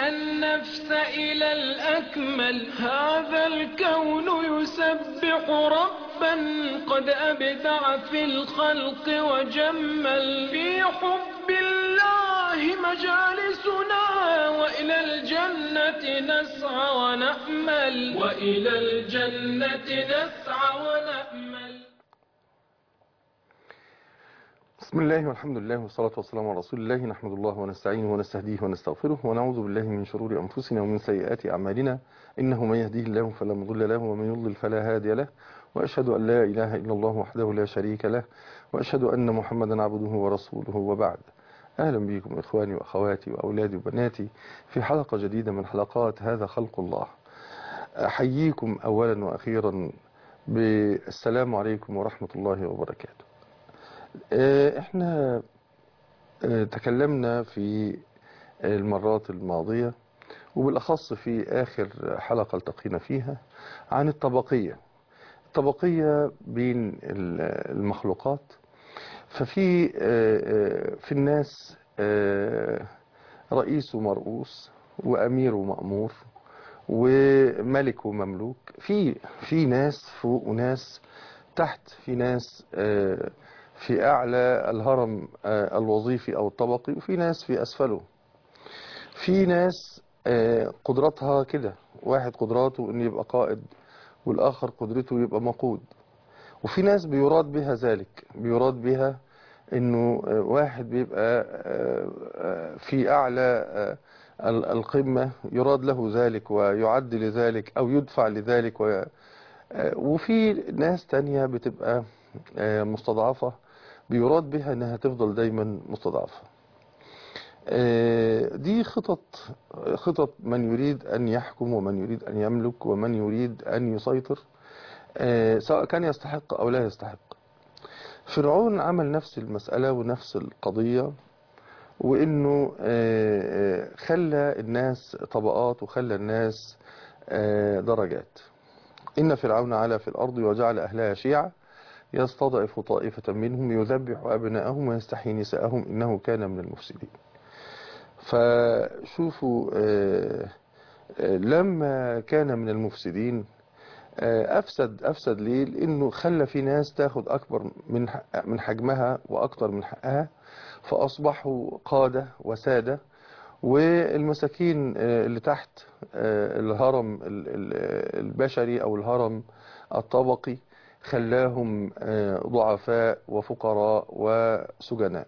النفس إلى الأكمل هذا الكون يسبح ربا قد أبدع في الخلق وجمل في حب الله مجالسنا وإلى الجنة نسعى ونأمل وإلى الجنة نسعى ونأمل بسم الله والحمد لله والصلاة والسلام على رسول الله نحمد الله ونستعينه ونستهديه ونستغفره ونعوذ بالله من شرور أنفسنا ومن سيئات أعمالنا إنه من يهديه الله فلا مضل له ومن يضلل فلا هادي له وأشهد أن لا إله إلا الله وحده لا شريك له وأشهد أن محمدا عبده ورسوله وبعد أهلا بكم إخواني وأخواتي وأولادي وبناتي في حلقة جديدة من حلقات هذا خلق الله أحييكم أولا وأخيرا بالسلام عليكم ورحمة الله وبركاته احنا تكلمنا في المرات الماضية وبالأخص في آخر حلقة التقينا فيها عن الطبقية الطبقية بين المخلوقات ففي في الناس رئيس ومرؤوس وأمير ومأمور وملك ومملوك في في ناس فوق وناس تحت في ناس في أعلى الهرم الوظيفي أو الطبقي وفي ناس في أسفله في ناس قدراتها كده واحد قدراته أن يبقى قائد والآخر قدرته يبقى مقود وفي ناس بيراد بها ذلك بيراد بها أنه واحد بيبقى في أعلى القمة يراد له ذلك ويعد لذلك أو يدفع لذلك و... وفي ناس تانية بتبقى مستضعفة بيراد بها انها تفضل دايما مستضعفة دي خطط خطط من يريد ان يحكم ومن يريد ان يملك ومن يريد ان يسيطر سواء كان يستحق او لا يستحق فرعون عمل نفس المسألة ونفس القضية وانه خلى الناس طبقات وخلى الناس درجات إن فرعون علا في الأرض وجعل أهلها شيعا يستضعف طائفة منهم يذبح أبناءهم ويستحيي نساءهم إنه كان من المفسدين فشوفوا لما كان من المفسدين أفسد أفسد ليه لأنه خلى في ناس تاخد أكبر من من حجمها وأكتر من حقها فأصبحوا قادة وسادة والمساكين اللي تحت الهرم البشري أو الهرم الطبقي خلاهم ضعفاء وفقراء وسجناء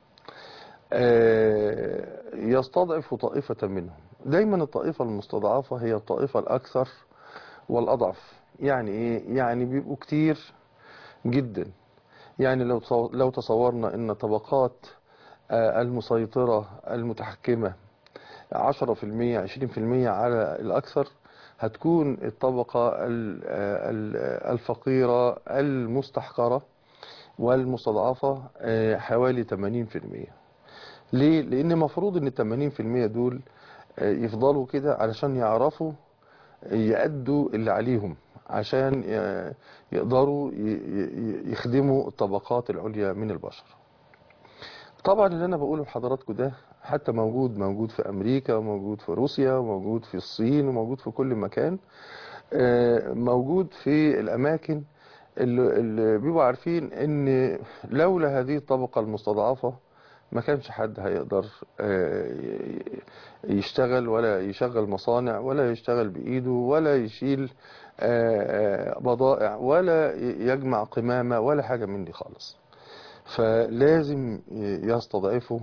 يستضعف طائفة منهم دايما الطائفة المستضعفة هي الطائفة الأكثر والأضعف يعني إيه؟ يعني بيبقوا كتير جدا يعني لو لو تصورنا ان طبقات المسيطرة المتحكمة 10% 20% على الأكثر هتكون الطبقة الفقيرة المستحقرة والمستضعفة حوالي 80% ليه؟ لأن مفروض أن 80% دول يفضلوا كده علشان يعرفوا يأدوا اللي عليهم عشان يقدروا يخدموا الطبقات العليا من البشر طبعا اللي انا بقوله لحضراتكم ده حتى موجود موجود في امريكا وموجود في روسيا وموجود في الصين وموجود في كل مكان موجود في الاماكن اللي, اللي بيبقوا عارفين ان لولا هذه الطبقة المستضعفة ما كانش حد هيقدر يشتغل ولا يشغل مصانع ولا يشتغل بإيده ولا يشيل بضائع ولا يجمع قمامة ولا حاجة من دي خالص فلازم يستضعفوا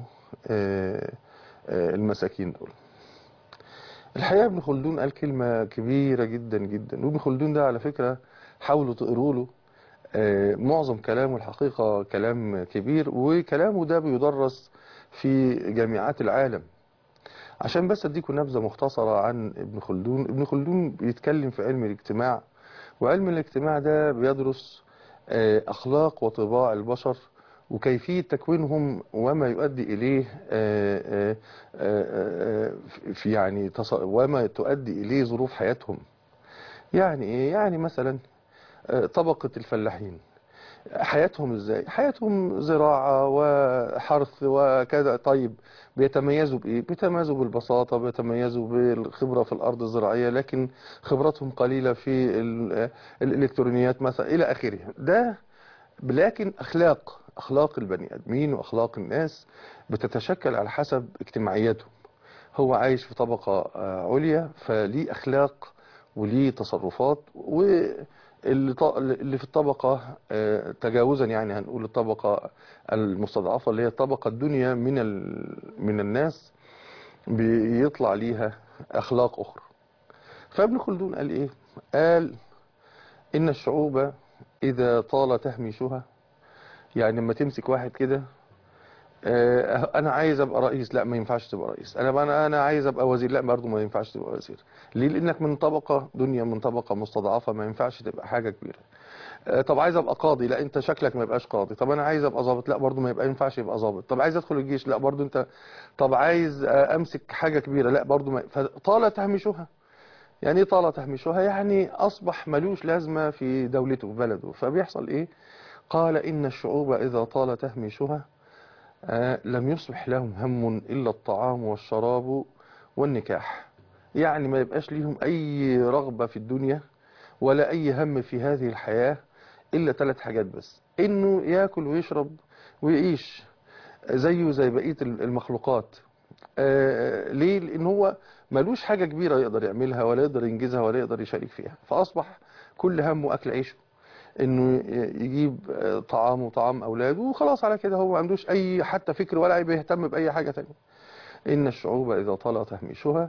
المساكين دول الحقيقة ابن خلدون قال كلمة كبيرة جدا جدا وابن خلدون ده على فكرة حاولوا تقروا له معظم كلامه الحقيقة كلام كبير وكلامه ده بيدرس في جامعات العالم عشان بس اديكم نبذة مختصرة عن ابن خلدون ابن خلدون بيتكلم في علم الاجتماع وعلم الاجتماع ده بيدرس أخلاق وطباع البشر وكيفية تكوينهم وما يؤدي إليه في يعني وما تؤدي إليه ظروف حياتهم يعني إيه؟ يعني مثلا طبقة الفلاحين حياتهم ازاي حياتهم زراعة وحرث وكذا طيب بيتميزوا بايه بيتميزوا بالبساطة بيتميزوا بالخبرة في الارض الزراعية لكن خبرتهم قليلة في ال- الالكترونيات مثلا الى اخره ده لكن اخلاق اخلاق البني ادمين واخلاق الناس بتتشكل على حسب اجتماعياتهم هو عايش في طبقة آه، عليا فليه اخلاق وليه تصرفات واللي ط- اللي في الطبقة آه، تجاوزا يعني هنقول الطبقة المستضعفة اللي هي الطبقة الدنيا من ال... من الناس بيطلع ليها اخلاق اخرى فابن خلدون قال ايه قال ان الشعوب اذا طال تهميشها يعني لما تمسك واحد كده آه، انا عايز ابقى رئيس لا ما ينفعش تبقى رئيس انا انا انا عايز ابقى وزير لا برضه ما ينفعش تبقى وزير ليه لانك من طبقه دنيا من طبقه مستضعفه ما ينفعش تبقى حاجه كبيره آه، طب عايز ابقى قاضي لا انت شكلك ما يبقاش قاضي طب انا عايز ابقى ضابط لا برضه ما يبقى ينفعش يبقى ضابط طب عايز ادخل الجيش لا برضه انت طب عايز آه، امسك حاجه كبيره لا برضه ما فطال تهميشها يعني ايه طال تهميشها يعني اصبح ملوش لازمه في دولته في بلده فبيحصل ايه قال ان الشعوب اذا طال تهميشها آه، لم يصبح لهم هم إلا الطعام والشراب والنكاح يعني ما يبقاش ليهم أي رغبة في الدنيا ولا أي هم في هذه الحياة إلا ثلاث حاجات بس إنه يأكل ويشرب ويعيش زيه زي بقية المخلوقات آه، ليه؟ لأن هو ملوش حاجة كبيرة يقدر يعملها ولا يقدر ينجزها ولا يقدر يشارك فيها فأصبح كل همه أكل عيشه انه يجيب طعامه وطعام اولاده وخلاص على كده هو ما عندوش اي حتى فكر ولا بيهتم باي حاجه تانية ان الشعوب اذا طال تهميشها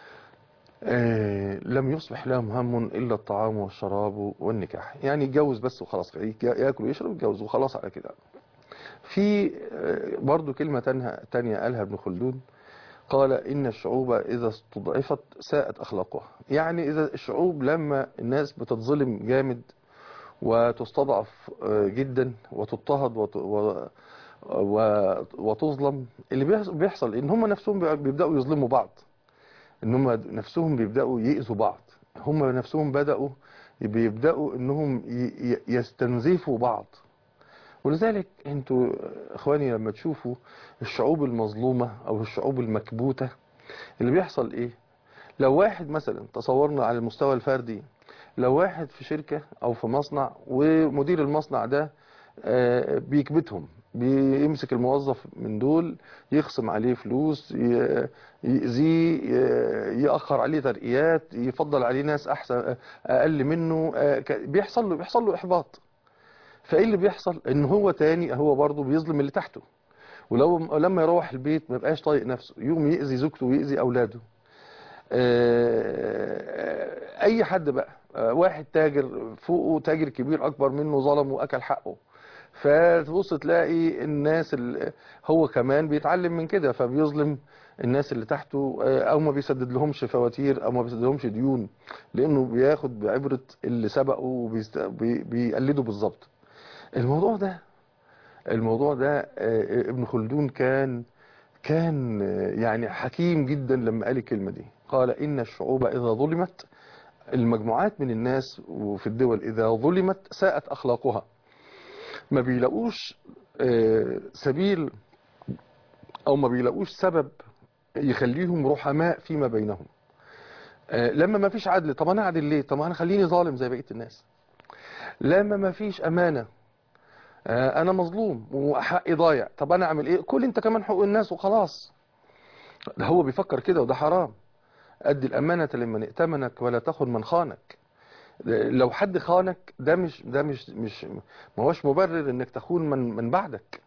آه، لم يصبح لهم هم الا الطعام والشراب والنكاح يعني يتجوز بس وخلاص ياكل ويشرب يتجوز وخلاص على كده في آه، برضو كلمه تانية تانية قالها ابن خلدون قال إن الشعوب إذا استضعفت ساءت أخلاقها يعني إذا الشعوب لما الناس بتتظلم جامد وتستضعف آه، جدا وتضطهد وت- و- و- وتظلم اللي بيحص- بيحصل ان هم نفسهم بي- بيبداوا يظلموا بعض ان هم نفسهم بيبداوا يأذوا بعض هم نفسهم بداوا بيبداوا انهم ي- ي- يستنزفوا بعض ولذلك انتوا اخواني لما تشوفوا الشعوب المظلومة او الشعوب المكبوتة اللي بيحصل ايه لو واحد مثلا تصورنا على المستوى الفردي لو واحد في شركة او في مصنع ومدير المصنع ده آه، بيكبتهم بيمسك الموظف من دول يخصم عليه فلوس ي- يأذيه ي- يأخر عليه ترقيات يفضل عليه ناس احسن اقل منه آه، ك- بيحصل له بيحصل له احباط فايه اللي بيحصل ان هو تاني هو برضه بيظلم اللي تحته ولو لما يروح البيت ما يبقاش طايق نفسه يقوم يأذي زوجته ويأذي اولاده آه، اي حد بقى آه، واحد تاجر فوقه تاجر كبير اكبر منه ظلم واكل حقه فتبص تلاقي الناس اللي هو كمان بيتعلم من كده فبيظلم الناس اللي تحته آه، او ما بيسدد لهمش فواتير او ما بيسدد لهمش ديون لانه بياخد بعبرة اللي سبقه وبيقلده بالظبط الموضوع ده الموضوع ده آه، ابن خلدون كان كان آه، يعني حكيم جدا لما قال الكلمة دي قال إن الشعوب إذا ظلمت المجموعات من الناس وفي الدول إذا ظلمت ساءت أخلاقها ما بيلاقوش آه، سبيل أو ما بيلاقوش سبب يخليهم رحماء فيما بينهم آه، لما ما فيش عدل طب أنا أعدل ليه طب أنا خليني ظالم زي بقية الناس لما ما فيش أمانة آه، انا مظلوم وحقي ضايع طب انا اعمل ايه كل انت كمان حقوق الناس وخلاص ده هو بيفكر كده وده حرام ادي الامانه لمن ائتمنك ولا تخن من خانك لو حد خانك ده مش ده مش مش ما هوش مبرر انك تخون من من بعدك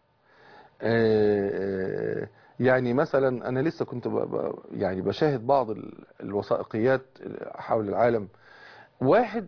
آه، يعني مثلا انا لسه كنت ب- ب- يعني بشاهد بعض ال- الوثائقيات حول العالم واحد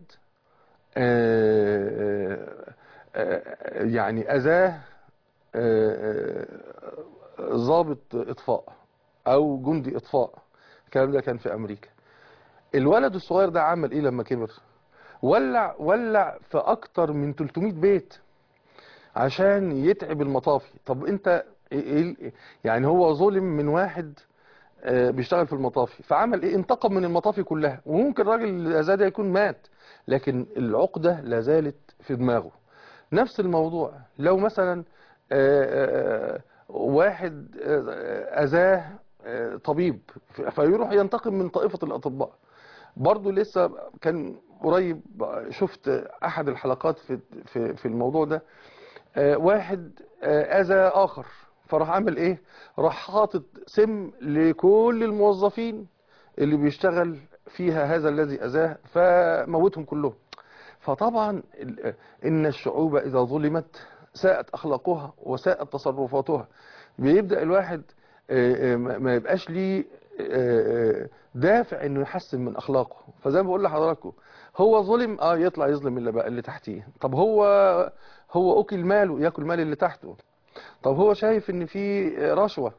آه، آه، يعني أذاه آه، آه، ضابط إطفاء أو جندي إطفاء الكلام ده كان في أمريكا الولد الصغير ده عمل إيه لما كبر ولع ولع في أكتر من 300 بيت عشان يتعب المطافي طب أنت إيه- إيه- يعني هو ظلم من واحد آه، بيشتغل في المطافي فعمل ايه انتقم من المطافي كلها وممكن الراجل اللي اذاه ده يكون مات لكن العقدة لا زالت في دماغه نفس الموضوع لو مثلا آه، آه، واحد آه، أذاه آه، طبيب فيروح ينتقم من طائفة الأطباء برضو لسه كان قريب شفت أحد الحلقات في في في الموضوع ده آه، واحد آه، أذى آخر فراح عامل إيه راح حاطط سم لكل الموظفين اللي بيشتغل فيها هذا الذي أذاه فموتهم كلهم فطبعا ال- إن الشعوب إذا ظلمت ساءت أخلاقها وساءت تصرفاتها بيبدأ الواحد آه، آه، ما ما يبقاش ليه آه، آه، دافع انه يحسن من اخلاقه فزي ما بقول لحضراتكم هو ظلم اه يطلع يظلم اللي بقى اللي تحتيه طب هو هو اكل ماله ياكل مال اللي تحته طب هو شايف ان في رشوة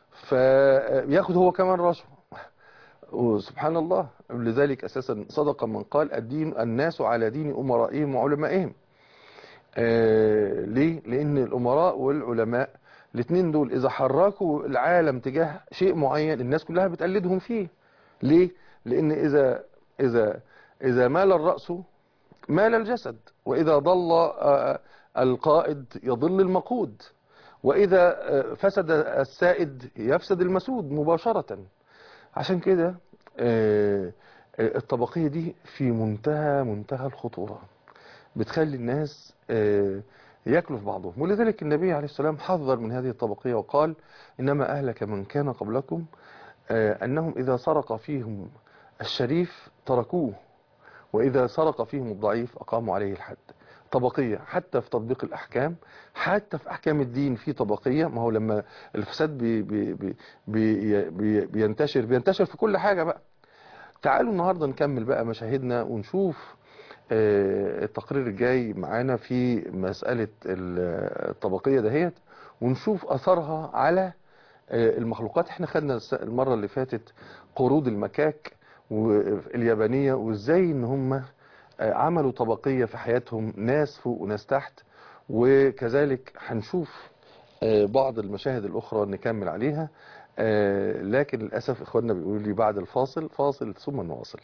فياخد هو كمان رشوة وسبحان الله لذلك اساسا صدق من قال الدين الناس على دين امرائهم وعلمائهم آه ليه لان الامراء والعلماء الاثنين دول اذا حركوا العالم تجاه شيء معين الناس كلها بتقلدهم فيه ليه لان اذا اذا اذا مال الراس مال الجسد واذا ضل آه، القائد يضل المقود واذا آه، فسد السائد يفسد المسود مباشره عشان كده آه، آه، الطبقية دي في منتهى منتهى الخطورة بتخلي الناس آه، ياكلوا في بعضهم ولذلك النبي عليه السلام حذر من هذه الطبقية وقال إنما أهلك من كان قبلكم آه، أنهم إذا سرق فيهم الشريف تركوه وإذا سرق فيهم الضعيف أقاموا عليه الحد طبقية حتى في تطبيق الأحكام حتى في أحكام الدين في طبقية ما هو لما الفساد بي بي بي بي بي بينتشر بينتشر في كل حاجة بقى تعالوا النهاردة نكمل بقى مشاهدنا ونشوف آه، التقرير الجاي معانا في مسألة ال- الطبقية دهيت ونشوف أثرها على آه، المخلوقات احنا خدنا الس- المرة اللي فاتت قرود المكاك واليابانية وازاي ان هم آه، عملوا طبقية في حياتهم ناس فوق وناس تحت وكذلك هنشوف آه، بعض المشاهد الأخرى نكمل عليها آه، لكن للأسف إخواننا بيقولوا لي بعد الفاصل فاصل ثم نواصل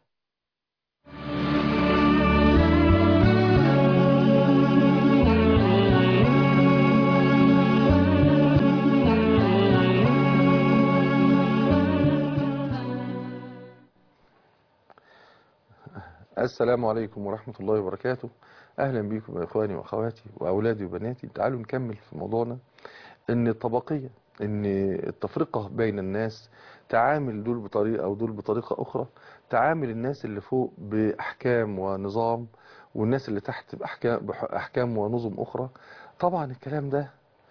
السلام عليكم ورحمة الله وبركاته أهلا بكم يا إخواني وأخواتي وأولادي وبناتي تعالوا نكمل في موضوعنا إن الطبقية إن التفرقة بين الناس تعامل دول بطريقة ودول بطريقة أخرى تعامل الناس اللي فوق بأحكام ونظام والناس اللي تحت بأحكام, بأحكام ونظم أخرى طبعا الكلام ده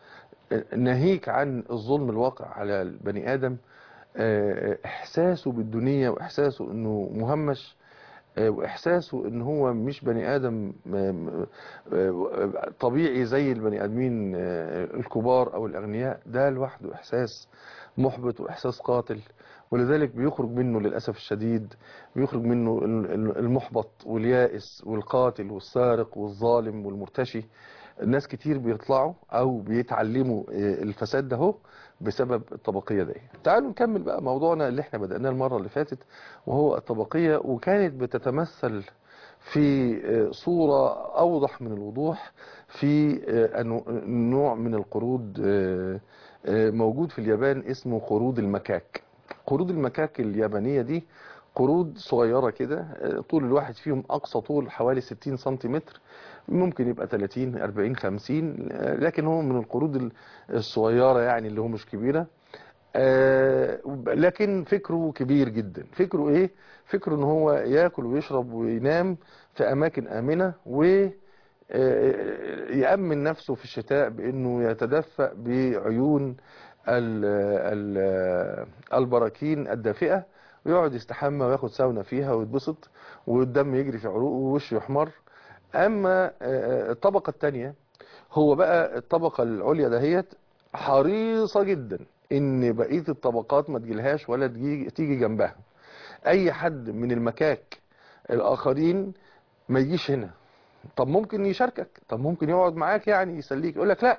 ناهيك عن الظلم الواقع على البني آدم آه، إحساسه بالدنيا وإحساسه إنه مهمش آه، واحساسه ان هو مش بني ادم آه، آه، طبيعي زي البني ادمين آه، الكبار او الاغنياء ده لوحده احساس محبط واحساس قاتل ولذلك بيخرج منه للاسف الشديد بيخرج منه ال- ال- المحبط واليائس والقاتل والسارق والظالم والمرتشي ناس كتير بيطلعوا او بيتعلموا آه، الفساد ده هو بسبب الطبقية دي تعالوا نكمل بقى موضوعنا اللي احنا بدأناه المرة اللي فاتت وهو الطبقية وكانت بتتمثل في آه، صورة أوضح من الوضوح في آه، أنو- نوع من القرود آه، آه، موجود في اليابان اسمه قرود المكاك قرود المكاك اليابانية دي قرود صغيرة كده آه، طول الواحد فيهم أقصى طول حوالي 60 سنتيمتر ممكن يبقى 30 40 50 آه، لكن هو من القرود ال- الصغيرة يعني اللي هو مش كبيرة آه، لكن فكره كبير جدا فكره ايه فكره ان هو ياكل ويشرب وينام في اماكن امنة و آه، يأمن نفسه في الشتاء بانه يتدفأ بعيون ال- ال- البراكين الدافئة ويقعد يستحمى وياخد ساونا فيها ويتبسط والدم يجري في عروقه ووشه يحمر اما آه، الطبقة التانية هو بقى الطبقة العليا دهيت حريصة جدا ان بقية الطبقات ما تجيلهاش ولا تجي تيجي جنبها اي حد من المكاك الاخرين ما يجيش هنا طب ممكن يشاركك طب ممكن يقعد معاك يعني يسليك يقول لك لا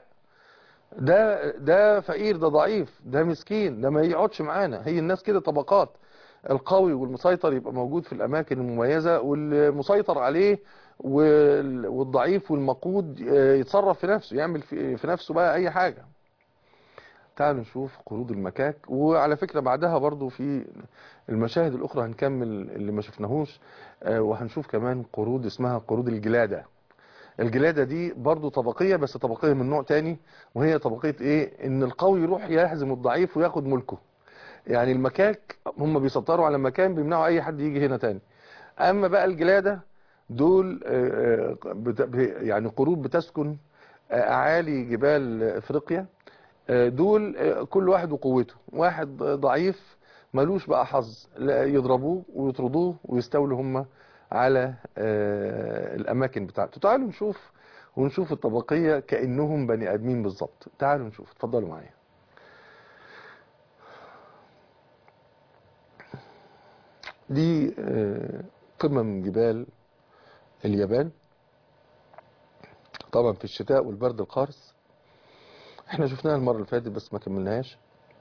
ده ده فقير ده ضعيف ده مسكين ده ما يقعدش معانا هي الناس كده طبقات القوي والمسيطر يبقى موجود في الاماكن المميزة والمسيطر عليه وال- والضعيف والمقود آه، يتصرف في نفسه يعمل في في نفسه بقى اي حاجة تعالوا نشوف قرود المكاك وعلى فكرة بعدها برضو في المشاهد الأخرى هنكمل اللي ما شفناهوش آه، وهنشوف كمان قرود اسمها قرود الجلادة الجلادة دي برضو طبقية بس طبقية من نوع تاني وهي طبقية ايه ان القوي يروح يهزم الضعيف وياخد ملكه يعني المكاك هم بيسيطروا على مكان بيمنعوا اي حد يجي هنا تاني اما بقى الجلادة دول آه، آه، بت- ب- يعني قرود بتسكن آه، اعالي جبال افريقيا آه، دول آه، كل واحد وقوته واحد ضعيف ملوش بقى حظ لا يضربوه ويطردوه ويستولوا هم على آه، الاماكن بتاعته تعالوا نشوف ونشوف الطبقية كأنهم بني ادمين بالظبط تعالوا نشوف اتفضلوا معايا دي آه، قمم جبال اليابان طبعا في الشتاء والبرد القارس احنا شفناها المرة اللي فاتت بس ما كملناهاش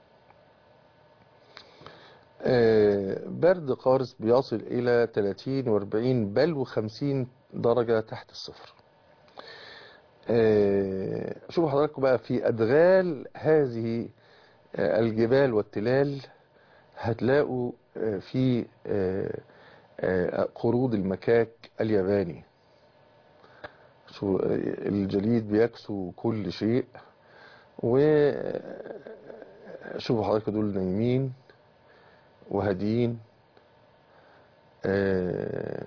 آه، برد قارس بيصل إلى 30 و40 بل و50 درجة تحت الصفر آه، شوفوا حضراتكم بقى في أدغال هذه آه، الجبال والتلال هتلاقوا آه، في آه، آه، قرود المكاك الياباني شو آه، الجليد بيكسو كل شيء وشوفوا حضراتكم دول نايمين وهاديين آه،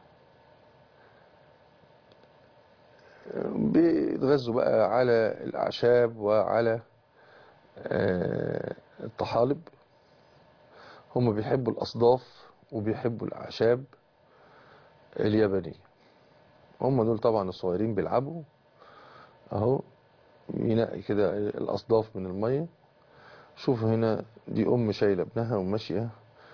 بيتغذوا بقى على الأعشاب وعلى آه، الطحالب هم بيحبوا الأصداف وبيحبوا الأعشاب اليابانية هم دول طبعا الصغيرين بيلعبوا اهو ينقي كده الأصداف من المية شوفوا هنا دي أم شايلة ابنها وماشية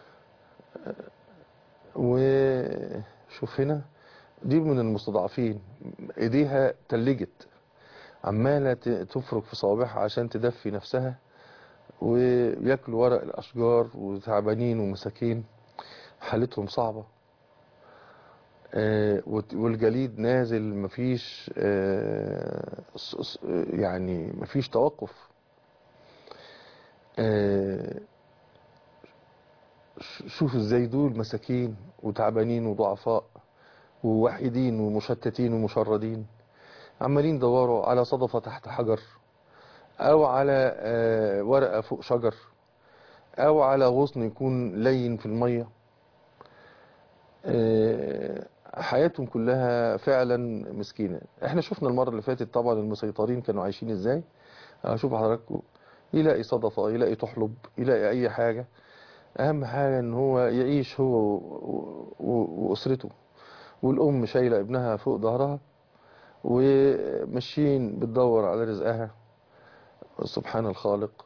وشوف هنا دي من المستضعفين ايديها تلجت عمالة ت- تفرك في صوابعها عشان تدفي نفسها وياكلوا ورق الأشجار وتعبانين ومساكين حالتهم صعبة آه، وت- والجليد نازل مفيش آه، ص- ص- يعني مفيش توقف آه، ش- شوفوا ازاي دول مساكين وتعبانين وضعفاء ووحيدين ومشتتين ومشردين عمالين يدوروا على صدفة تحت حجر او على آه، ورقة فوق شجر او على غصن يكون لين في المية آه، حياتهم كلها فعلا مسكينة احنا شفنا المرة اللي فاتت طبعا المسيطرين كانوا عايشين ازاي اشوف حضراتكم يلاقي صدفة يلاقي تحلب يلاقي اي حاجة اهم حاجة ان هو يعيش هو و- و- واسرته والام شايلة ابنها فوق ظهرها وماشيين بتدور على رزقها سبحان الخالق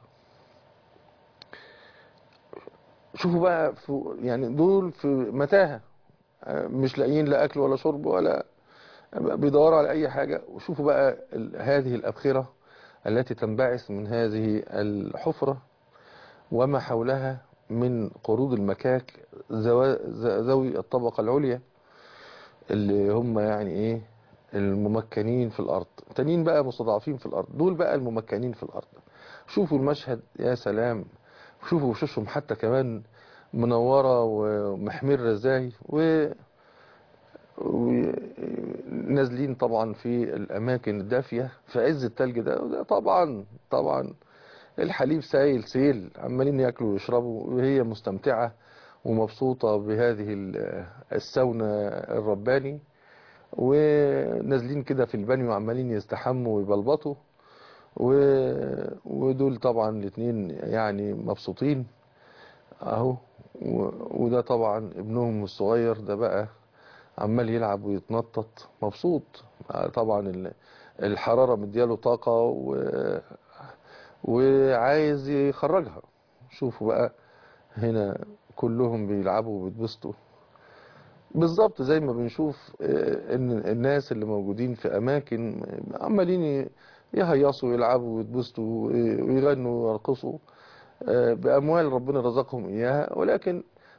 شوفوا بقى في يعني دول في متاهة آه، مش لاقيين لا اكل ولا شرب ولا بيدوروا على اي حاجة وشوفوا بقى ال- هذه الابخرة التي تنبعث من هذه الحفرة وما حولها من قرود المكاك ذوا- ذ- ذوي الطبقة العليا اللي هم يعني ايه الممكنين في الارض تانيين بقى مستضعفين في الارض دول بقى الممكنين في الارض شوفوا المشهد يا سلام شوفوا وشوشهم حتى كمان منورة ومحمرة ازاي و ونازلين طبعا في الاماكن الدافية في عز التلج ده وده طبعا طبعا الحليب سايل سيل عمالين ياكلوا ويشربوا وهي مستمتعة ومبسوطة بهذه ال- السونة الرباني ونازلين كده في البانيو عمالين يستحموا ويبلبطوا و... ودول طبعا الاثنين يعني مبسوطين اهو و... وده طبعا ابنهم الصغير ده بقى عمال يلعب ويتنطط مبسوط طبعا ال- الحرارة مدياله طاقة و... وعايز يخرجها شوفوا بقى هنا كلهم بيلعبوا وبيتبسطوا بالظبط زي ما بنشوف آه، ان الناس اللي موجودين في اماكن عمالين ي- يهيصوا ويلعبوا ويتبسطوا ويغنوا ويرقصوا آه، باموال ربنا رزقهم اياها ولكن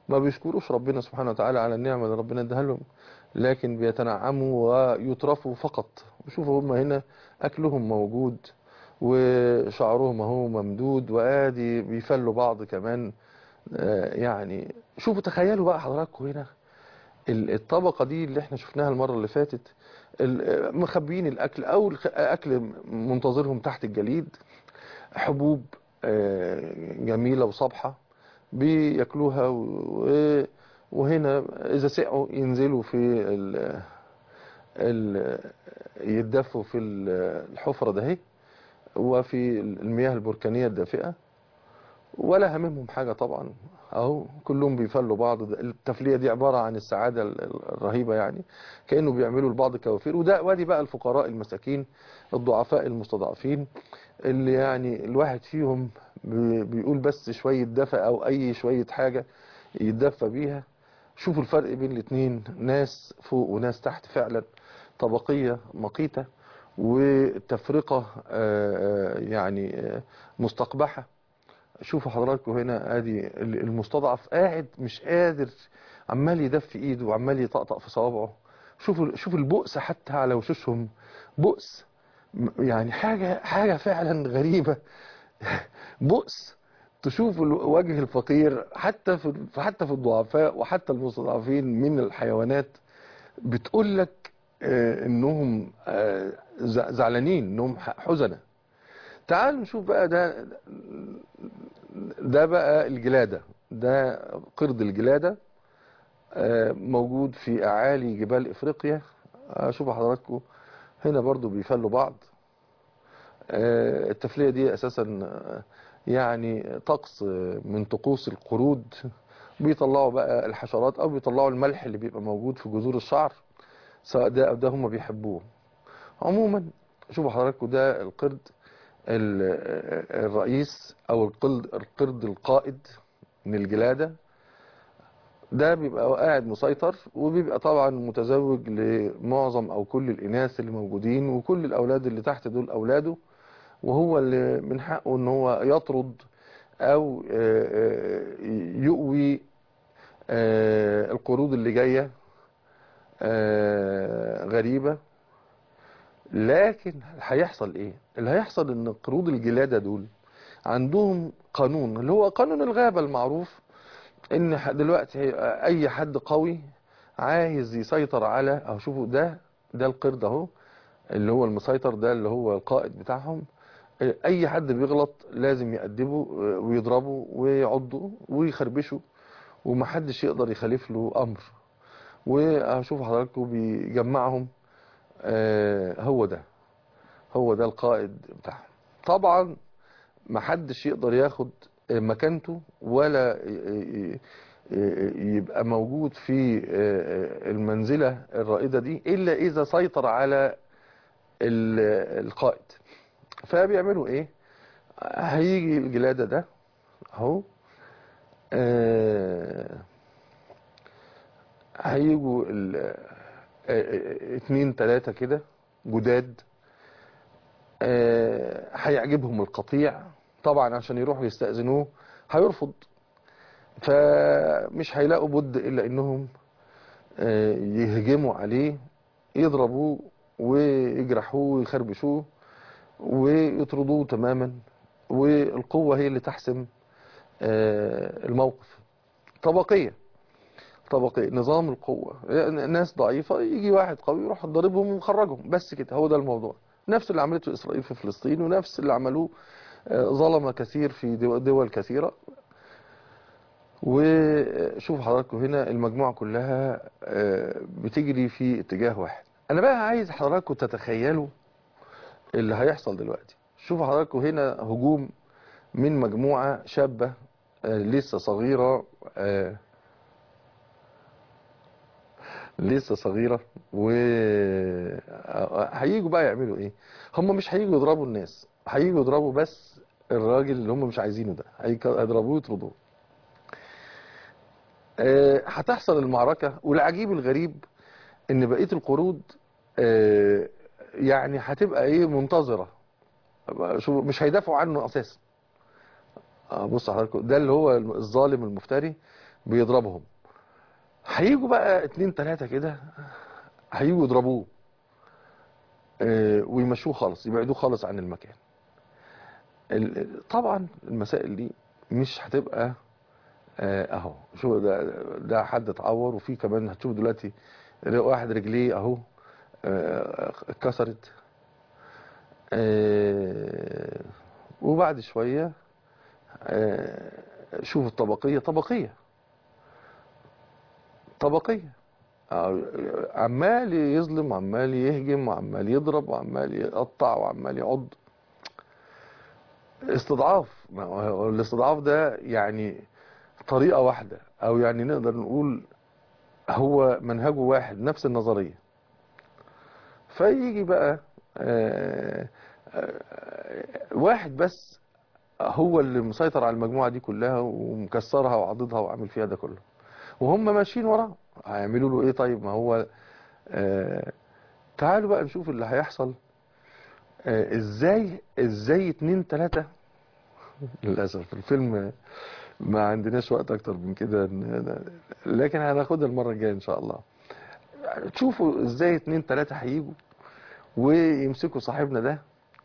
ما بيشكروش ربنا سبحانه وتعالى على النعمة اللي ربنا اداها لهم لكن بيتنعموا ويترفوا فقط وشوفوا هم هنا أكلهم موجود وشعرهم اهو ممدود وادي بيفلوا بعض كمان آه، يعني شوفوا تخيلوا بقى حضراتكم هنا ال- الطبقة دي اللي احنا شفناها المرة اللي فاتت ال- مخبيين الأكل أو الخ- أكل منتظرهم تحت الجليد حبوب آه، جميلة وصبحة بياكلوها و- وهنا إذا سقعوا ينزلوا في ال ال يتدفوا في ال- الحفرة ده هي وفي المياه البركانية الدافئة ولا هممهم حاجة طبعا اهو كلهم بيفلوا بعض التفلية دي عبارة عن السعادة ال- ال- الرهيبة يعني كأنه بيعملوا لبعض كوافير وده وادي بقى الفقراء المساكين الضعفاء المستضعفين اللي يعني الواحد فيهم بي- بيقول بس شوية دفى او اي شوية حاجة يتدفى بيها شوفوا الفرق بين الاتنين ناس فوق وناس تحت فعلا طبقية مقيتة وتفرقة آه، آه، يعني آه، مستقبحة شوفوا حضراتكم هنا ادي المستضعف قاعد مش قادر عمال يدفي ايده وعمال يطقطق في صوابعه شوفوا شوفوا البؤس حتى على وشوشهم بؤس م- يعني حاجة حاجة فعلا غريبة بؤس تشوف ال- وجه الفقير حتى في حتى في الضعفاء وحتى المستضعفين من الحيوانات بتقول لك آه، انهم آه، ز- زعلانين انهم ح- حزنة تعالوا نشوف بقى ده ده بقى الجلادة ده قرد الجلادة آه، موجود في أعالي جبال إفريقيا آه، شوفوا حضراتكم هنا برضو بيفلوا بعض آه، التفلية دي أساسا آه، يعني طقس آه، من طقوس القرود بيطلعوا بقى الحشرات أو بيطلعوا الملح اللي بيبقى موجود في جذور الشعر سواء ده أو ده هم بيحبوه عموما شوفوا حضراتكم ده القرد ال- الرئيس او القرد القرد القائد من الجلادة ده بيبقى قاعد مسيطر وبيبقى طبعا متزوج لمعظم او كل الاناث اللي موجودين وكل الاولاد اللي تحت دول اولاده وهو اللي من حقه ان هو يطرد او آه، آه، يؤوي آه، القرود اللي جاية آه، غريبة لكن هيحصل ايه اللي هيحصل ان قرود الجلادة دول عندهم قانون اللي هو قانون الغابة المعروف ان ح- دلوقتي هي- اي حد قوي عايز يسيطر على اهو شوفوا ده ده القرد اهو اللي هو المسيطر ده اللي هو القائد بتاعهم اي حد بيغلط لازم يأدبه ويضربه ويعضه ويخربشه ومحدش يقدر يخالف له امر وشوفوا حضراتكم بيجمعهم آه، هو ده هو ده القائد بتاعهم طبعا محدش يقدر ياخد مكانته ولا ي- ي- يبقى موجود في آه، المنزلة الرائدة دي إلا إذا سيطر على ال- القائد فبيعملوا إيه هيجي الجلادة ده أهو آه، هيجوا ال- آه، آه، اتنين تلاتة كده جداد آه، هيعجبهم القطيع طبعا عشان يروحوا يستأذنوه هيرفض فمش هيلاقوا بد إلا إنهم آه، يهجموا عليه يضربوه ويجرحوه ويخربشوه ويطردوه تماما والقوة هي اللي تحسم آه، الموقف طبقية طبقية نظام القوة يعني ناس ضعيفة يجي واحد قوي يروح ضربهم ويخرجهم بس كده هو ده الموضوع نفس اللي عملته إسرائيل في فلسطين ونفس اللي عملوه آه، ظلم كثير في دول دول كثيرة وشوف حضراتكم هنا المجموعة كلها آه، بتجري في اتجاه واحد انا بقى عايز حضراتكم تتخيلوا اللي هيحصل دلوقتي شوفوا حضراتكم هنا هجوم من مجموعة شابة آه، لسه صغيرة آه، لسه صغيرة و آه، هيجوا بقى يعملوا ايه هم مش هيجوا يضربوا الناس هيجوا يضربوا بس الراجل اللي هم مش عايزينه ده هيك- هيضربوه ويطردوه آه، هتحصل المعركة والعجيب الغريب ان بقية القرود آه، يعني هتبقى ايه منتظرة شو مش هيدافعوا عنه اساسا آه، بص حضراتكم ده اللي هو الظالم المفتري بيضربهم هيجوا بقى اتنين تلاتة كده هيجوا يضربوه آه، ويمشوه خالص يبعدوه خالص عن المكان ال- طبعا المسائل دي مش هتبقى آه، اهو شو ده ده حد اتعور وفي كمان هتشوف دلوقتي واحد رجليه اهو آه، اتكسرت آه، وبعد شوية آه، شوف الطبقية طبقية طبقية آه، عمال يظلم وعمال يهجم وعمال يضرب وعمال يقطع وعمال يعض استضعاف ما هو الاستضعاف ده يعني طريقة واحدة او يعني نقدر نقول هو منهجه واحد نفس النظرية فيجي بقى آه، آه، واحد بس هو اللي مسيطر على المجموعة دي كلها ومكسرها وعضدها وعامل فيها ده كله وهم ماشيين وراه هيعملوا له ايه طيب ما هو آه تعالوا بقى نشوف اللي هيحصل آه ازاي ازاي اتنين تلاتة للأسف الفيلم ما عندناش وقت اكتر من كده إن- لكن هناخدها المرة الجاية ان شاء الله تشوفوا ازاي اتنين تلاتة هيجوا ويمسكوا صاحبنا ده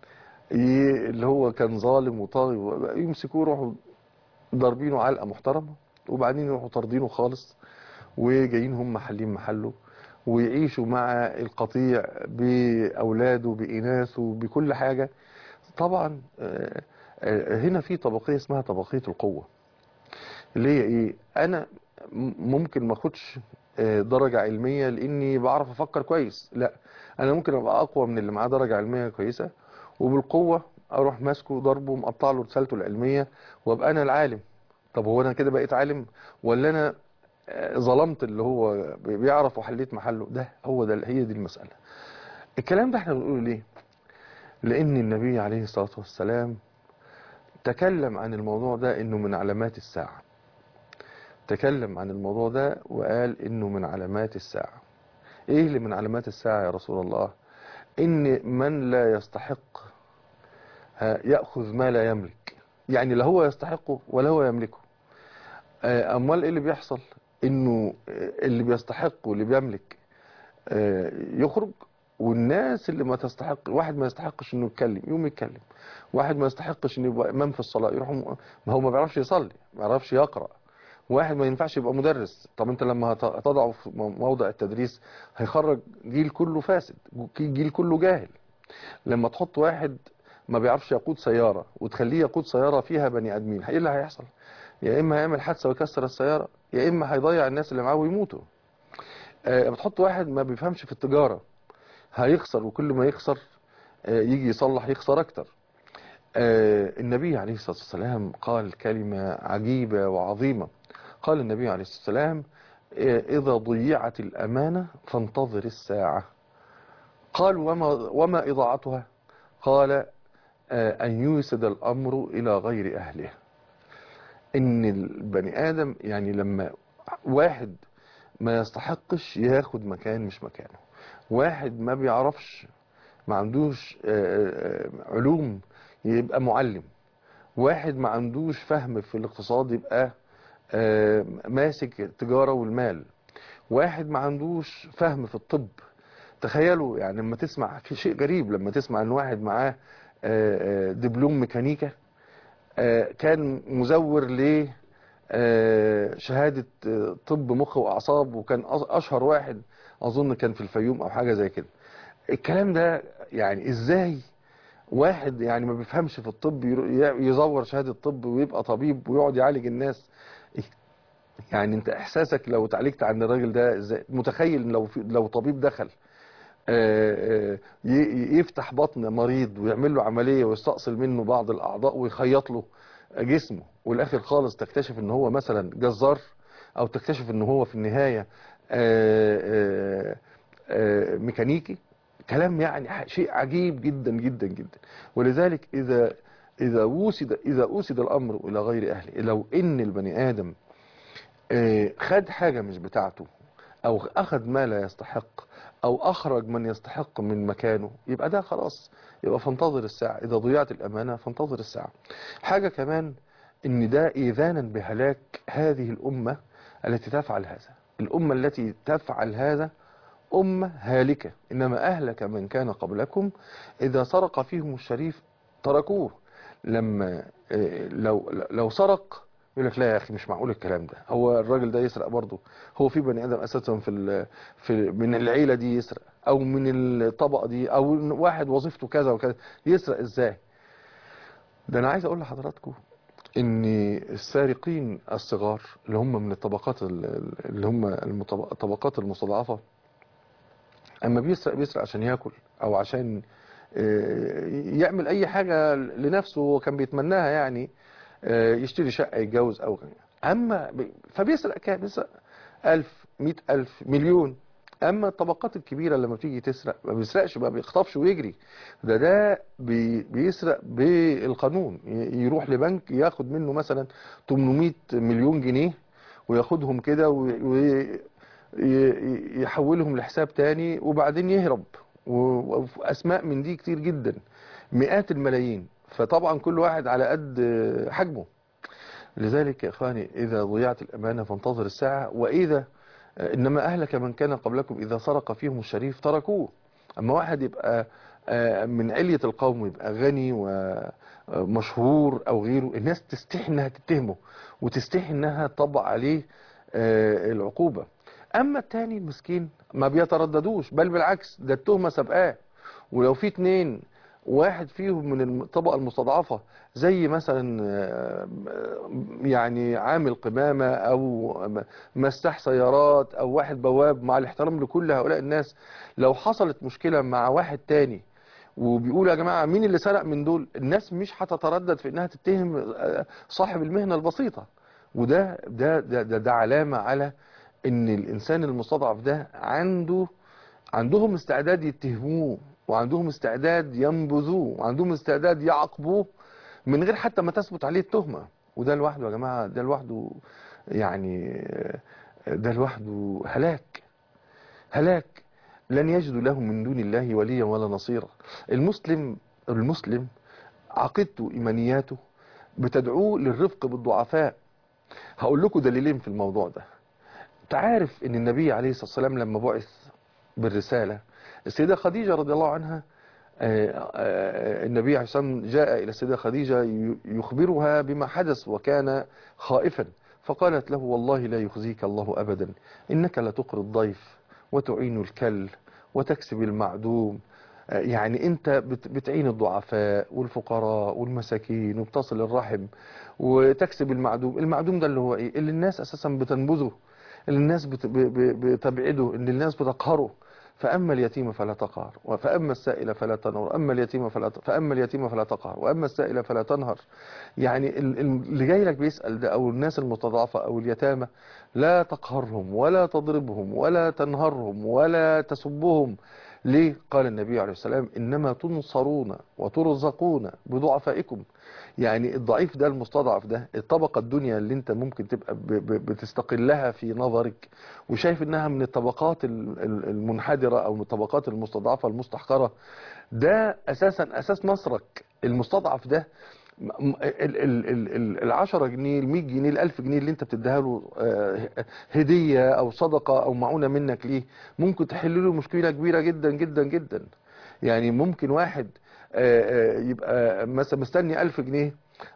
ي- اللي هو كان ظالم وطاغي و- يمسكوه يروحوا ضاربينه علقة محترمة وبعدين يروحوا طاردينه خالص وجايين هم محلين محله ويعيشوا مع القطيع بأولاده بإناثه بكل حاجة طبعا آه، آه، هنا في طبقية اسمها طبقية القوة اللي هي ايه انا م- ممكن ما اخدش آه، درجة علمية لاني بعرف افكر كويس لا انا ممكن ابقى اقوى من اللي معاه درجة علمية كويسة وبالقوة اروح ماسكه ضربه مقطع له رسالته العلمية وابقى انا العالم طب هو انا كده بقيت عالم ولا انا آه، ظلمت اللي هو بيعرف وحليت محله ده هو ده هي دي المسألة الكلام ده احنا بنقوله ليه لان النبي عليه الصلاة والسلام تكلم عن الموضوع ده انه من علامات الساعة تكلم عن الموضوع ده وقال انه من علامات الساعة ايه اللي من علامات الساعة يا رسول الله ان من لا يستحق ها، يأخذ ما لا يملك يعني لا هو يستحقه ولا هو يملكه آه، امال ايه اللي بيحصل انه آه، اللي بيستحق واللي بيملك آه، يخرج والناس اللي ما تستحق واحد ما يستحقش انه يتكلم يقوم يتكلم واحد ما يستحقش انه يبقى امام في الصلاه يروح م- ما هو ما بيعرفش يصلي ما بيعرفش يقرا واحد ما ينفعش يبقى مدرس طب انت لما هت- هتضعه في م- موضع التدريس هيخرج جيل كله فاسد جيل كله جاهل لما تحط واحد ما بيعرفش يقود سيارة وتخليه يقود سيارة فيها بني ادمين ايه اللي هيحصل يا اما هيعمل حادثة ويكسر السيارة يا اما هيضيع الناس اللي معاه ويموتوا آه، بتحط واحد ما بيفهمش في التجارة هيخسر وكل ما يخسر آه، يجي يصلح يخسر اكتر آه، النبي عليه الصلاة والسلام قال كلمة عجيبة وعظيمة قال النبي عليه الصلاة والسلام آه، إذا ضيعت الأمانة فانتظر الساعة قال وما, وما إضاعتها قال آه، أن يوسد الأمر إلى غير أهله إن البني آدم يعني لما واحد ما يستحقش ياخد مكان مش مكانه واحد ما بيعرفش ما عندوش آه، آه، علوم يبقى معلم واحد ما عندوش فهم في الاقتصاد يبقى آه، ماسك التجارة والمال واحد ما عندوش فهم في الطب تخيلوا يعني لما تسمع في شيء غريب لما تسمع ان واحد معاه آه، آه، دبلوم ميكانيكا آه، كان مزور ل آه، شهادة آه، طب مخ وأعصاب وكان أش- أشهر واحد أظن كان في الفيوم أو حاجة زي كده الكلام ده يعني إزاي واحد يعني ما بيفهمش في الطب يرو- ي- يزور شهادة طب ويبقى طبيب ويقعد يعالج الناس يعني انت احساسك لو تعالجت عن الراجل ده ازاي متخيل لو في لو طبيب دخل آه، آه، ي- يفتح بطن مريض ويعمل له عملية ويستأصل منه بعض الأعضاء ويخيط له جسمه والآخر خالص تكتشف ان هو مثلا جزار او تكتشف ان هو في النهاية آه، آه، آه، ميكانيكي كلام يعني ح- شيء عجيب جدا جدا جدا ولذلك إذا إذا وسد إذا أوسد الأمر إلى غير أهله لو إن البني آدم آه، خد حاجة مش بتاعته أو أخذ ما لا يستحق أو أخرج من يستحق من مكانه يبقى ده خلاص يبقى فانتظر الساعة إذا ضيعت الأمانة فانتظر الساعة حاجة كمان إن ده إيذانا بهلاك هذه الأمة التي تفعل هذا الأمة التي تفعل هذا أمة هالكة إنما أهلك من كان قبلكم إذا سرق فيهم الشريف تركوه لما آه، لو لو سرق يقول لك لا يا اخي مش معقول الكلام ده هو الراجل ده يسرق برضه هو في بني ادم اساسا في ال- في من العيله دي يسرق او من الطبقه دي او واحد وظيفته كذا وكذا يسرق ازاي ده انا عايز اقول لحضراتكم ان السارقين الصغار اللي هم من الطبقات ال- اللي هم المطب- الطبقات المستضعفه اما بيسرق بيسرق عشان ياكل او عشان آه، يعمل اي حاجه لنفسه هو كان بيتمناها يعني آه، يشتري شقه يتجوز او اما ب- فبيسرق كام بيسرق ألف مئة ألف مليون أما الطبقات الكبيرة لما بتيجي تسرق ما بيسرقش بقى بيخطفش ويجري ده ده بي بيسرق بالقانون ي- يروح لبنك ياخد منه مثلا 800 مليون جنيه وياخدهم كده ويحولهم لحساب تاني وبعدين يهرب و- وأسماء من دي كتير جدا مئات الملايين فطبعا كل واحد على قد حجمه لذلك يا إخواني إذا ضيعت الأمانة فانتظر الساعة وإذا إنما أهلك من كان قبلكم إذا سرق فيهم الشريف تركوه أما واحد يبقى آه، من علية القوم يبقى غني ومشهور أو غيره الناس تستحي إنها تتهمه وتستحي إنها تطبق عليه آه، العقوبة أما التاني المسكين ما بيترددوش بل بالعكس ده التهمة سابقاه ولو في اتنين واحد فيهم من الطبقة المستضعفة زي مثلا آه، يعني عامل قمامة أو مساح سيارات أو واحد بواب مع الاحترام لكل هؤلاء الناس لو حصلت مشكلة مع واحد تاني وبيقول يا جماعة مين اللي سرق من دول الناس مش هتتردد في انها تتهم آه، صاحب المهنة البسيطة وده ده ده, ده, ده علامة على ان الانسان المستضعف ده عنده عندهم استعداد يتهموه وعندهم استعداد ينبذوه وعندهم استعداد يعاقبوه من غير حتى ما تثبت عليه التهمة وده لوحده يا جماعة ده لوحده يعني ده لوحده هلاك هلاك لن يجدوا له من دون الله وليا ولا نصيرا المسلم المسلم عقيدته إيمانياته بتدعوه للرفق بالضعفاء هقول لكم دليلين في الموضوع ده تعرف ان النبي عليه الصلاة والسلام لما بعث بالرسالة السيدة خديجة رضي الله عنها آه، آه، النبي عليه الصلاة والسلام جاء إلى السيدة خديجة ي- يخبرها بما حدث وكان خائفا فقالت له والله لا يخزيك الله أبدا إنك لتقر الضيف وتعين الكل وتكسب المعدوم آه، يعني انت بت- بتعين الضعفاء والفقراء والمساكين وبتصل الرحم وتكسب المعدوم المعدوم ده اللي هو ايه اللي الناس اساسا بتنبذه اللي الناس بت- ب- ب- بتبعده اللي الناس بتقهره فأما اليتيم فلا تقهر فأما السائل فلا تنهر أما اليتيم فلا ت... فأما اليتيم فلا تقهر وأما السائل فلا تنهر يعني ال- ال- اللي جاي لك بيسأل ده أو الناس المستضعفة أو اليتامى لا تقهرهم ولا تضربهم ولا تنهرهم ولا تسبهم ليه قال النبي عليه السلام إنما تنصرون وترزقون بضعفائكم يعني الضعيف ده المستضعف ده الطبقة الدنيا اللي انت ممكن تبقى ب- ب- بتستقلها في نظرك وشايف انها من الطبقات ال- ال- المنحدرة او من الطبقات المستضعفة المستحقرة ده اساسا اساس نصرك المستضعف ده م- م- ال- ال- ال- ال- العشرة جنيه المية جنيه الالف جنيه اللي انت بتديها له آه، هدية او صدقة او معونة منك ليه ممكن تحل له مشكلة كبيرة جدا جدا جدا يعني ممكن واحد آه، آه، يبقى مثلا مستني ألف جنيه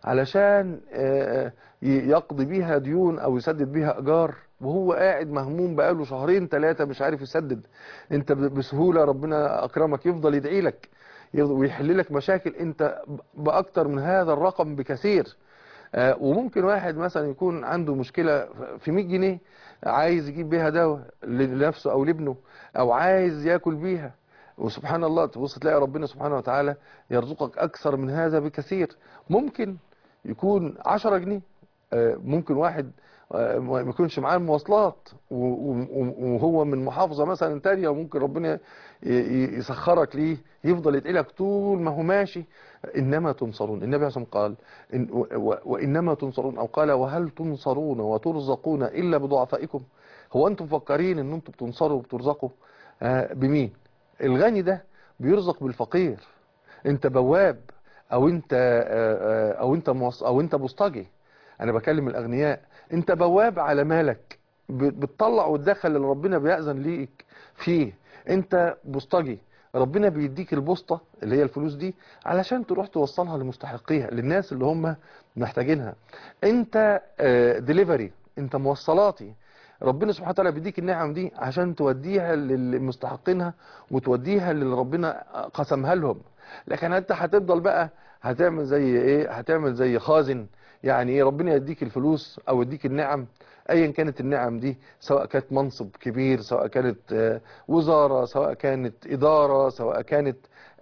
علشان آه، آه، ي- يقضي بيها ديون أو يسدد بيها إيجار وهو قاعد مهموم بقاله شهرين ثلاثة مش عارف يسدد انت ب- بسهولة ربنا أكرمك يفضل يدعي لك يفضل- ويحل لك مشاكل انت ب- بأكتر من هذا الرقم بكثير آه، وممكن واحد مثلا يكون عنده مشكلة في 100 جنيه عايز يجيب بيها دواء لنفسه أو لابنه أو عايز ياكل بيها وسبحان الله تبص تلاقي ربنا سبحانه وتعالى يرزقك أكثر من هذا بكثير ممكن يكون 10 جنيه آه، ممكن واحد آه، ما يكونش معاه المواصلات و- و- وهو من محافظة مثلا تانية وممكن ربنا ي- ي- يسخرك ليه يفضل يدعي لك طول ما هو ماشي إنما تنصرون النبي عليه الصلاة والسلام قال إن و- و- وإنما تنصرون أو قال وهل تنصرون وترزقون إلا بضعفائكم هو أنتم مفكرين إن أنتم بتنصروا وبترزقوا آه، بمين الغني ده بيرزق بالفقير انت بواب او انت آه، آه، او انت موص او انت بوسطجي انا بكلم الاغنياء انت بواب على مالك ب- بتطلع وتدخل اللي ربنا بيأذن ليك فيه انت بوسطجي ربنا بيديك البوسطة اللي هي الفلوس دي علشان تروح توصلها لمستحقيها للناس اللي هم محتاجينها انت ديليفري انت موصلاتي ربنا سبحانه وتعالى بيديك النعم دي عشان توديها للمستحقينها وتوديها للي ربنا قسمها لهم لكن انت هتفضل بقى هتعمل زي ايه هتعمل زي خازن يعني ايه ربنا يديك الفلوس او يديك النعم ايا كانت النعم دي سواء كانت منصب كبير سواء كانت آه، وزارة سواء كانت ادارة سواء كانت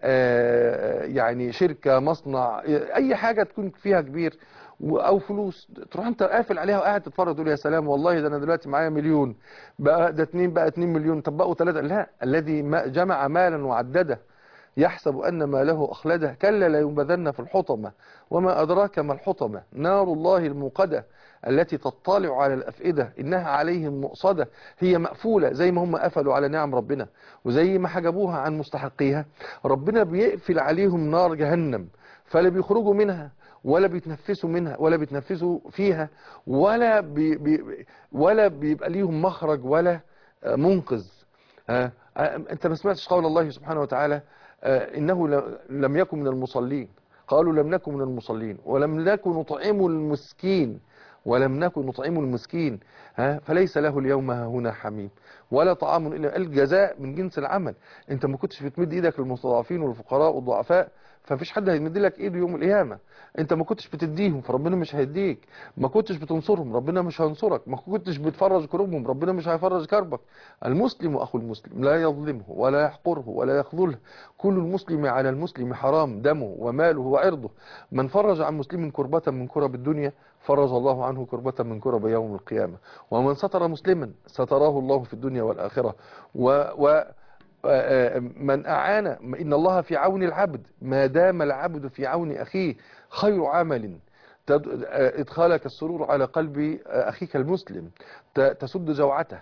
آه، يعني شركة مصنع اي حاجة تكون فيها كبير و- او فلوس تروح انت قافل عليها وقاعد تتفرج تقول يا سلام والله ده انا دلوقتي معايا مليون بقى ده اتنين بقى اتنين مليون طب بقوا ثلاثة لا الذي ما- جمع مالا وعدده يحسب أن ما له أخلده كلا لا ينبذن في الحطمة وما أدراك ما الحطمة نار الله الموقدة التي تطلع على الأفئدة إنها عليهم مؤصدة هي مقفولة زي ما هم قفلوا على نعم ربنا وزي ما حجبوها عن مستحقيها ربنا بيقفل عليهم نار جهنم فلا بيخرجوا منها ولا بيتنفسوا منها ولا بيتنفسوا فيها ولا بي بي ولا بيبقى ليهم مخرج ولا آه، منقذ آه، آه، انت ما سمعتش قول الله سبحانه وتعالى آه، انه ل- لم يكن من المصلين قالوا لم نكن من المصلين ولم نكن نطعم المسكين ولم نكن نطعم المسكين ها فليس له اليوم هنا حميم ولا طعام الا الجزاء من جنس العمل انت ما كنتش بتمد ايدك للمستضعفين والفقراء والضعفاء فمفيش حد هيمد لك ايده يوم القيامه انت ما كنتش بتديهم فربنا مش هيديك ما كنتش بتنصرهم ربنا مش هينصرك ما كنتش بتفرج كروبهم ربنا مش هيفرج كربك المسلم اخو المسلم لا يظلمه ولا يحقره ولا يخذله كل المسلم على المسلم حرام دمه وماله وعرضه من فرج عن مسلم كربة من كرب الدنيا فرج الله عنه كربة من كرب يوم القيامة ومن ستر مسلما ستراه الله في الدنيا والآخرة و, و آه، من أعان إن الله في عون العبد ما دام العبد في عون أخيه خير عمل تد- آه، إدخالك السرور على قلب آه، أخيك المسلم ت- تسد جوعته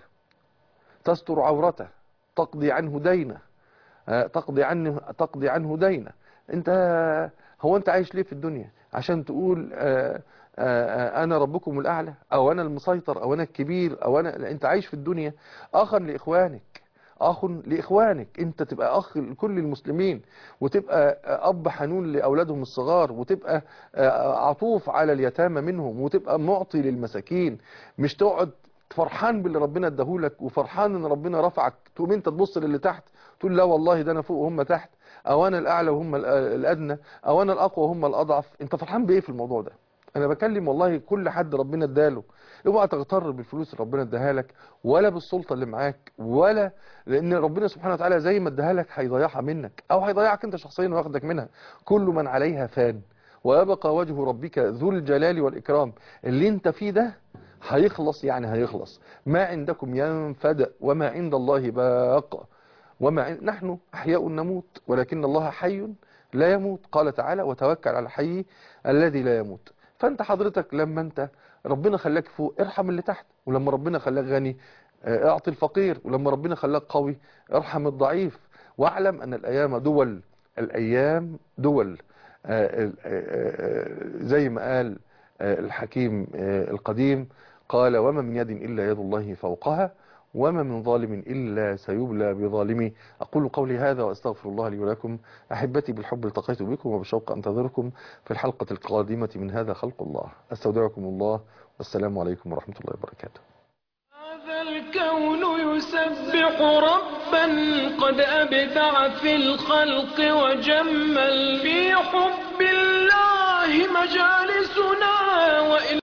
تستر عورته تقضي عنه دينه آه، تقضي عنه تقضي عنه دينه انت هو انت عايش ليه في الدنيا عشان تقول آه، آه، آه، انا ربكم الاعلى او انا المسيطر او انا الكبير او انا لا، انت عايش في الدنيا اخا لاخوانك اخ لاخوانك انت تبقى اخ لكل المسلمين وتبقى اب حنون لاولادهم الصغار وتبقى آه، عطوف على اليتامى منهم وتبقى معطي للمساكين مش تقعد فرحان باللي ربنا اداهولك وفرحان ان ربنا رفعك تقوم انت تبص للي تحت تقول لا والله ده انا فوق وهم تحت او انا الاعلى وهم الأ- الادنى او انا الاقوى وهم الاضعف انت فرحان بايه في الموضوع ده انا بكلم والله كل حد ربنا اداله اوعى تغتر بالفلوس اللي ربنا اداها لك ولا بالسلطه اللي معاك ولا لان ربنا سبحانه وتعالى زي ما اداها لك هيضيعها منك او هيضيعك انت شخصيا وياخدك منها كل من عليها فان ويبقى وجه ربك ذو الجلال والاكرام اللي انت فيه ده هيخلص يعني هيخلص ما عندكم ينفد وما عند الله باق وما عند نحن أحياء نموت ولكن الله حي لا يموت قال تعالى وتوكل على الحي الذي لا يموت فأنت حضرتك لما أنت ربنا خلاك فوق ارحم اللي تحت ولما ربنا خلاك غني آه، اعطي الفقير ولما ربنا خلاك قوي ارحم الضعيف واعلم أن الأيام دول الأيام دول آه، آه، آه، زي ما قال آه، الحكيم آه، القديم قال وما من يد إلا يد الله فوقها وما من ظالم إلا سيبلى بظالمي أقول قولي هذا وأستغفر الله لي ولكم أحبتي بالحب التقيت بكم وبالشوق أنتظركم في الحلقة القادمة من هذا خلق الله أستودعكم الله والسلام عليكم ورحمة الله وبركاته هذا الكون يسبح ربا قد أبدع في الخلق وجمل في حب الله مجالسنا وإن